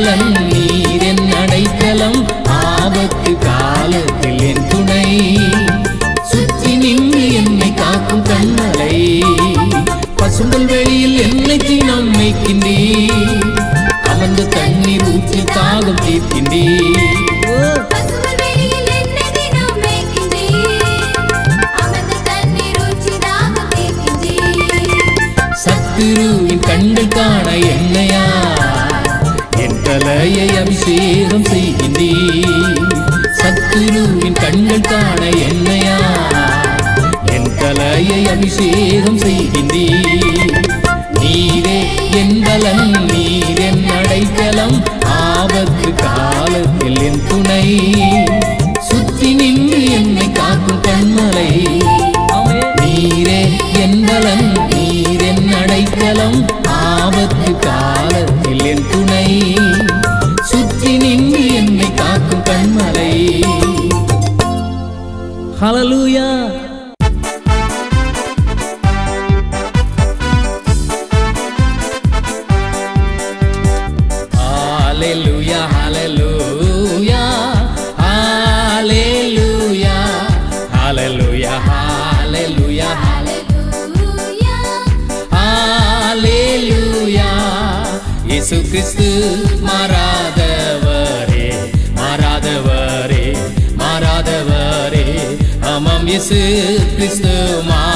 பலன் நீர் என் அடைக்கலம் ஆபத்து காலத்தில் என் துணை சுற்றி நின்று என்னை காக்கும் கண்மலை பசும்பல் வெளியில் என்னை தினம் மேய்க்கின்றே அமர்ந்த தண்ணீர் ஊற்றி தாகம் தீர்க்கின்றே பசும்புல் வெளியில் என்னை தினம் மேய்க்கின்றீர். அமர்ந்த தண்ணீர் ஊற்றி தாகம் தீர்க்கின்றீர். சத்துருவின் கண்கள் காண என்னையா என் தலையை அபிஷேகம் செய்கின்றே சத்துருவின் கண்கள் காண என்னையா என் தலையை அபிஷேகம் செய்கின்றே நீரே என் பலன் நீர் என் அடைக்கலம் ஆபத்து காலத்தில் என் துணை சுற்றி நின்று என்னை காக்கும் கண்மலை நீரே என் பலன் நீர் என் அடைக்கலம் ஆபத்து காலத்தில் என் துணை சுற்றி நின்று என்னை காக்கும் கண்மலை ஹalleluya ஹalleluya ஹalleluya ஹalleluya ஹalleluya ஹalleluya ஹalleluya. ஹalleluya இயேசு கிறிஸ்து மாறாதவரே மாறாதவரே மாறாதவரே ஆமாம் இயேசு கிறிஸ்து மா